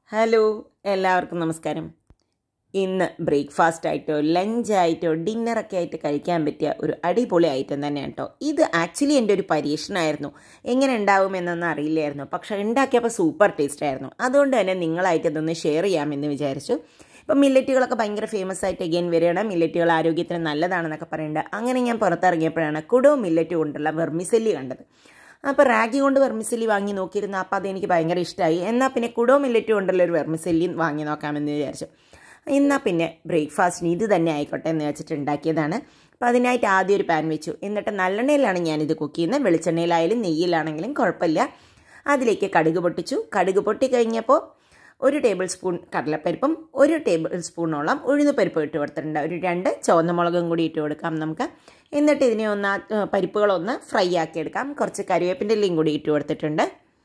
hello എല്ലാവർക്കും നമസ്കാരം ഇന്ന് ബ്രേക്ക്ഫാസ്റ്റ് ആയിട്ടോ ലഞ്ചായിട്ടോ ഡിന്നറൊക്കെ ആയിട്ട് കഴിക്കാൻ പറ്റിയ ഒരു അടിപൊളി ഐറ്റം തന്നെയാണ് കേട്ടോ ഇത് ആക്ച്വലി എൻ്റെ ഒരു പരീക്ഷണമായിരുന്നു എങ്ങനെ ഉണ്ടാവുമെന്നൊന്നും അറിയില്ലായിരുന്നു പക്ഷേ ഉണ്ടാക്കിയപ്പോൾ സൂപ്പർ ടേസ്റ്റ് ആയിരുന്നു അതുകൊണ്ട് തന്നെ നിങ്ങളായിട്ട് ഇതൊന്ന് ഷെയർ ചെയ്യാമെന്ന് വിചാരിച്ചു ഇപ്പം മില്ലറ്റുകളൊക്കെ ഭയങ്കര ഫേമസ് ആയിട്ട് എഗെയിൻ വരികയാണ് മില്ലറ്റുകൾ ആരോഗ്യത്തിന് നല്ലതാണെന്നൊക്കെ പറയുന്നുണ്ട് അങ്ങനെ ഞാൻ പുറത്തിറങ്ങിയപ്പോഴാണ് കുടോ മില്ലറ്റ് കൊണ്ടുള്ള വെർമിസെല്ലി കണ്ടത് അപ്പോൾ റാഗി കൊണ്ട് വെർമിസെല്ലി വാങ്ങി നോക്കിയിരുന്നു അപ്പോൾ അതെനിക്ക് ഭയങ്കര ഇഷ്ടമായി എന്നാൽ പിന്നെ കുടോ മില്ലറ്റ് കൊണ്ടുള്ള ഒരു വെർമിസെല്ലി വാങ്ങി നോക്കാമെന്ന് വിചാരിച്ചു എന്നാൽ പിന്നെ ബ്രേക്ക്ഫാസ്റ്റിന് ഇത് തന്നെ ആയിക്കോട്ടെ എന്ന് വെച്ചിട്ട് ഉണ്ടാക്കിയതാണ് അപ്പോൾ അതിനായിട്ട് ആദ്യം ഒരു പാൻ വെച്ചു എന്നിട്ട് നല്ലെണ്ണയിലാണ് ഞാനിത് കുക്ക് ചെയ്യുന്നത് വെളിച്ചെണ്ണയിലായാലും നെയ്യിലാണെങ്കിലും കുഴപ്പമില്ല അതിലേക്ക് കടുക് പൊട്ടിച്ചു കടുക് പൊട്ടി കഴിഞ്ഞപ്പോൾ ഒരു ടേബിൾ സ്പൂൺ കടലപ്പരിപ്പും ഒരു ടേബിൾ സ്പൂണോളം ഉഴുന്നുപരിപ്പ് ഇട്ട് കൊടുത്തിട്ടുണ്ട് ഒരു രണ്ട് ചുവന്ന മുളകും കൂടി ഇട്ട് കൊടുക്കാം നമുക്ക് എന്നിട്ട് ഇതിനെ ഒന്ന് ആ പരിപ്പുകളൊന്ന് ഫ്രൈ ആക്കി എടുക്കാം കുറച്ച് കറിവേപ്പിൻ്റെ ഇലയും കൂടി ഇട്ട് കൊടുത്തിട്ടുണ്ട്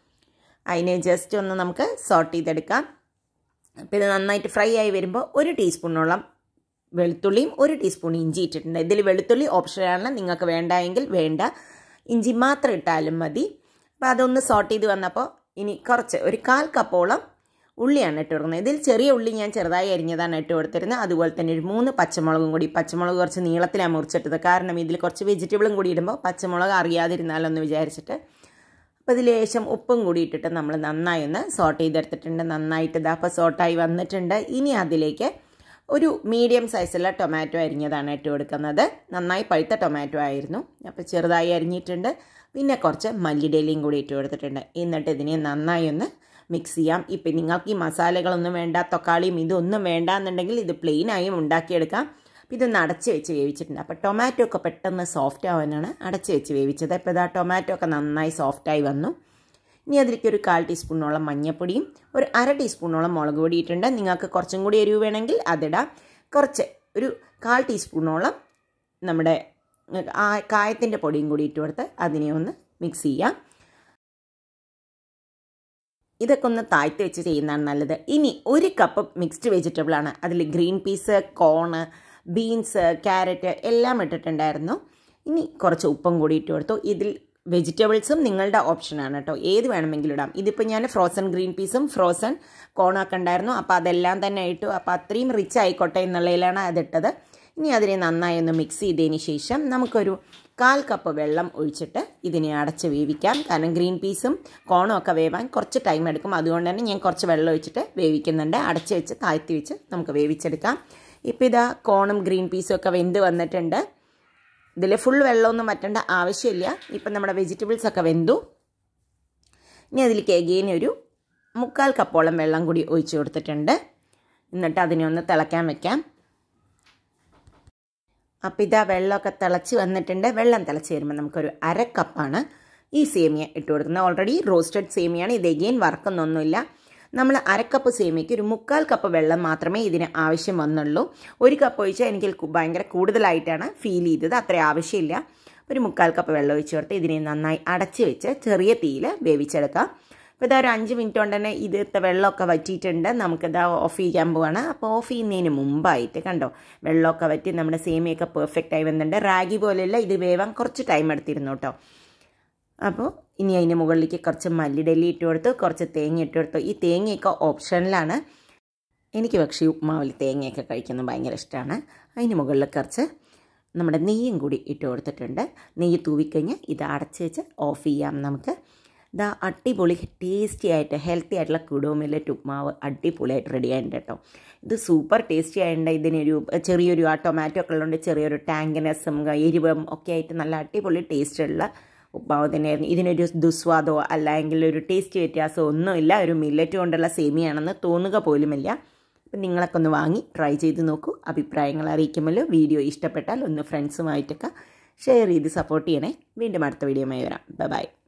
അതിനെ ജസ്റ്റ് ഒന്ന് നമുക്ക് സോട്ട് ചെയ്തെടുക്കാം അപ്പോൾ ഇത് നന്നായിട്ട് ഫ്രൈ ആയി വരുമ്പോൾ ഒരു ടീസ്പൂണോളം വെളുത്തുള്ളിയും ഒരു ടീസ്പൂൺ ഇഞ്ചി ഇട്ടിട്ടുണ്ട് ഇതിൽ വെളുത്തുള്ളി ഓപ്ഷനാണ് നിങ്ങൾക്ക് വേണ്ട എങ്കിൽ വേണ്ട ഇഞ്ചി മാത്രം ഇട്ടാലും മതി അപ്പോൾ അതൊന്ന് സോട്ട് ചെയ്ത് വന്നപ്പോൾ ഇനി കുറച്ച് ഒരു കാൽ കപ്പോളം ഉള്ളിയാണ് ഇട്ട് കൊടുക്കുന്നത് ഇതിൽ ചെറിയ ഉള്ളി ഞാൻ ചെറുതായി അരിഞ്ഞതാണ് ഇട്ട് കൊടുത്തിരുന്നത് അതുപോലെ തന്നെ ഒരു മൂന്ന് പച്ചമുളകും കൂടി പച്ചമുളക് കുറച്ച് നീളത്തിലാണ് മുറിച്ചിട്ടത് കാരണം ഇതിൽ കുറച്ച് വെജിറ്റബിളും കൂടി ഇടുമ്പോൾ പച്ചമുളക് അറിയാതിരുന്നാലൊന്ന് വിചാരിച്ചിട്ട് അപ്പോൾ ഇതിൽ ലേശം ഉപ്പും കൂടി ഇട്ടിട്ട് നമ്മൾ നന്നായി ഒന്ന് സോട്ട് ചെയ്തെടുത്തിട്ടുണ്ട് നന്നായിട്ട് ഇതാ അപ്പോൾ സോട്ടായി വന്നിട്ടുണ്ട് ഇനി അതിലേക്ക് ഒരു മീഡിയം സൈസുള്ള ടൊമാറ്റോ അരിഞ്ഞതാണ് ഇട്ട് കൊടുക്കുന്നത് നന്നായി പഴുത്ത ടൊമാറ്റോ ആയിരുന്നു അപ്പോൾ ചെറുതായി അരിഞ്ഞിട്ടുണ്ട് പിന്നെ കുറച്ച് മല്ലിടയിലയും കൂടി ഇട്ട് കൊടുത്തിട്ടുണ്ട് എന്നിട്ട് ഇതിനെ നന്നായി ഒന്ന് മിക്സ് ചെയ്യാം ഇപ്പം നിങ്ങൾക്ക് ഈ മസാലകളൊന്നും വേണ്ട തക്കാളിയും ഇതൊന്നും വേണ്ട എന്നുണ്ടെങ്കിൽ ഇത് പ്ലെയിനായും ഉണ്ടാക്കിയെടുക്കാം അപ്പോൾ ഇതൊന്ന് അടച്ച് വെച്ച് വേവിച്ചിട്ടുണ്ട് അപ്പോൾ ടൊമാറ്റോ ഒക്കെ പെട്ടെന്ന് സോഫ്റ്റ് ആവാനാണ് അടച്ച് വെച്ച് വേവിച്ചത് അപ്പോൾ ഇതാ ടൊമാറ്റോ ഒക്കെ നന്നായി സോഫ്റ്റായി വന്നു ഇനി അതിലേക്ക് ഒരു കാൽ ടീസ്പൂണോളം മഞ്ഞൾപ്പൊടിയും ഒരു അര ടീസ്പൂണോളം മുളക് പൊടി ഇട്ടിട്ടുണ്ട് നിങ്ങൾക്ക് കുറച്ചും കൂടി എരിവ് വേണമെങ്കിൽ അതിടാം കുറച്ച് ഒരു കാൽ ടീസ്പൂണോളം നമ്മുടെ കായത്തിൻ്റെ പൊടിയും കൂടി ഇട്ട് കൊടുത്ത് അതിനെ ഒന്ന് മിക്സ് ചെയ്യാം ഇതൊക്കെ ഒന്ന് താഴ്ത്തി വെച്ച് ചെയ്യുന്നതാണ് നല്ലത് ഇനി ഒരു കപ്പ് മിക്സ്ഡ് വെജിറ്റബിൾ ആണ് അതിൽ green peas corn beans carrot എല്ലാം ഇട്ടിട്ടുണ്ടായിരുന്നു ഇനി കുറച്ച് ഉപ്പും കൂടി ഇട്ട് കൊടുത്തു ഇതിൽ വെജിറ്റബിൾസും നിങ്ങളുടെ ഓപ്ഷനാണ് കേട്ടോ ഏത് വേണമെങ്കിലും ഇടാം ഇതിപ്പോൾ ഞാൻ ഫ്രോസൺ ഗ്രീൻ പീസും ഫ്രോസൺ കോണൊക്കെ ഉണ്ടായിരുന്നു അപ്പോൾ അതെല്ലാം തന്നെ ഇട്ടു അപ്പോൾ അത്രയും റിച്ച് ആയിക്കോട്ടെ എന്നുള്ളതിലാണ് അതിട്ടത് ഇനി അതിനെ നന്നായി ഒന്ന് മിക്സ് ചെയ്തതിന് ശേഷം നമുക്കൊരു കാൽ കപ്പ് വെള്ളം ഒഴിച്ചിട്ട് ഇതിനെ അടച്ച് വേവിക്കാം കാരണം ഗ്രീൻ പീസും കോണും ഒക്കെ വേവാൻ കുറച്ച് ടൈം എടുക്കും അതുകൊണ്ട് തന്നെ ഞാൻ കുറച്ച് വെള്ളം ഒഴിച്ചിട്ട് വേവിക്കുന്നുണ്ട് അടച്ച് വെച്ച് താഴ്ത്തി വെച്ച് നമുക്ക് വേവിച്ചെടുക്കാം ഇപ്പോൾ ഇതാ കോണും ഗ്രീൻ പീസും ഒക്കെ വെന്ത് വന്നിട്ടുണ്ട് ഇതിൽ ഫുൾ വെള്ളമൊന്നും വറ്റേണ്ട ആവശ്യമില്ല ഇപ്പം നമ്മുടെ വെജിറ്റബിൾസ് ഒക്കെ വെന്തു ഇനി അതിലേക്ക് എഗെയിൻ ഒരു മുക്കാൽ കപ്പോളം വെള്ളം കൂടി ഒഴിച്ച് കൊടുത്തിട്ടുണ്ട് എന്നിട്ട് അതിനെ ഒന്ന് തിളയ്ക്കാൻ വെക്കാം അപ്പോൾ ഇതാ വെള്ളമൊക്കെ തിളച്ച് വന്നിട്ടുണ്ട് വെള്ളം തിളച്ച് വരുമ്പോൾ നമുക്കൊരു അര കപ്പാണ് ഈ സേമിയ ഇട്ട് കൊടുക്കുന്നത് ഓൾറെഡി റോസ്റ്റഡ് സേമിയാണ് ഇത് എഗെയിൻ വറക്കുന്നൊന്നുമില്ല നമ്മൾ അരക്കപ്പ് സേമിയയ്ക്ക് ഒരു മുക്കാൽ കപ്പ് വെള്ളം മാത്രമേ ഇതിന് ആവശ്യം വന്നുള്ളൂ ഒരു കപ്പ് ഒഴിച്ചാൽ എനിക്ക് ഭയങ്കര കൂടുതലായിട്ടാണ് ഫീൽ ചെയ്തത് അത്ര ആവശ്യമില്ല ഒരു മുക്കാൽ കപ്പ് വെള്ളം ഒഴിച്ച് കൊടുത്ത് ഇതിനെ നന്നായി അടച്ച് വെച്ച് ചെറിയ തീയിൽ വേവിച്ചെടുക്കാം അപ്പോൾ ഇതാ ഒരു അഞ്ച് മിനിറ്റ് കൊണ്ട് തന്നെ ഇതിലത്തെ വെള്ളമൊക്കെ വറ്റിയിട്ടുണ്ട് നമുക്കിതാ ഓഫ് ചെയ്യാൻ പോവാണ് അപ്പോൾ ഓഫ് ചെയ്യുന്നതിന് മുമ്പായിട്ട് കണ്ടോ വെള്ളമൊക്കെ വറ്റി നമ്മുടെ സേമിയൊക്കെ പെർഫെക്റ്റ് ആയി വന്നിട്ടുണ്ട് റാഗി പോലെയല്ല ഇത് വേവാൻ കുറച്ച് ടൈം എടുത്തിരുന്നു കേട്ടോ അപ്പോൾ ഇനി അതിന് മുകളിലേക്ക് കുറച്ച് മല്ലിഡല്ലി ഇട്ട് കൊടുത്തു കുറച്ച് തേങ്ങ ഇട്ട് കൊടുത്തു ഈ തേങ്ങയൊക്കെ ഓപ്ഷനിലാണ് എനിക്ക് പക്ഷേ ഉപ്മാവിൽ തേങ്ങയൊക്കെ കഴിക്കുന്നത് ഭയങ്കര ഇഷ്ടമാണ് അതിന് മുകളിൽ കുറച്ച് നമ്മുടെ നെയ്യും കൂടി ഇട്ട് കൊടുത്തിട്ടുണ്ട് നെയ്യ് തൂവിക്കഴിഞ്ഞ് ഇത് അടച്ച് വെച്ച് ഓഫ് ചെയ്യാം നമുക്ക് ഇതാ അടിപൊളി ടേസ്റ്റി ആയിട്ട് ഹെൽത്തി ആയിട്ടുള്ള കുടോ മില്ലറ്റ് ഉപ്മാവ് അടിപൊളിയായിട്ട് റെഡി ആയിട്ടുണ്ട് കേട്ടോ ഇത് സൂപ്പർ ടേസ്റ്റി ആയിട്ടുണ്ട് ഇതിനൊരു ചെറിയൊരു ആ ടൊമാറ്റോ ഒക്കെ ഉള്ളതുകൊണ്ട് ചെറിയൊരു ടാങ്കിനെസ്സും എരിവും ഒക്കെ ആയിട്ട് നല്ല അടിപൊളി ടേസ്റ്റുള്ള ഉപ്മാവ് തന്നെയായിരുന്നു ഇതിനൊരു ദുസ്വാദോ അല്ലെങ്കിൽ ഒരു ടേസ്റ്റ് വ്യത്യാസമോ ഒന്നുമില്ല ഒരു മില്ലറ്റ് കൊണ്ടുള്ള സേമിയാണെന്ന് തോന്നുക പോലുമില്ല അപ്പം നിങ്ങളൊക്കെ ഒന്ന് വാങ്ങി ട്രൈ ചെയ്ത് നോക്കൂ അഭിപ്രായങ്ങൾ അറിയിക്കുമല്ലോ വീഡിയോ ഇഷ്ടപ്പെട്ടാൽ ഒന്ന് ഫ്രണ്ട്സുമായിട്ടൊക്കെ ഷെയർ ചെയ്ത് സപ്പോർട്ട് ചെയ്യണേ വീണ്ടും അടുത്ത വീഡിയോയുമായി വരാം ബൈ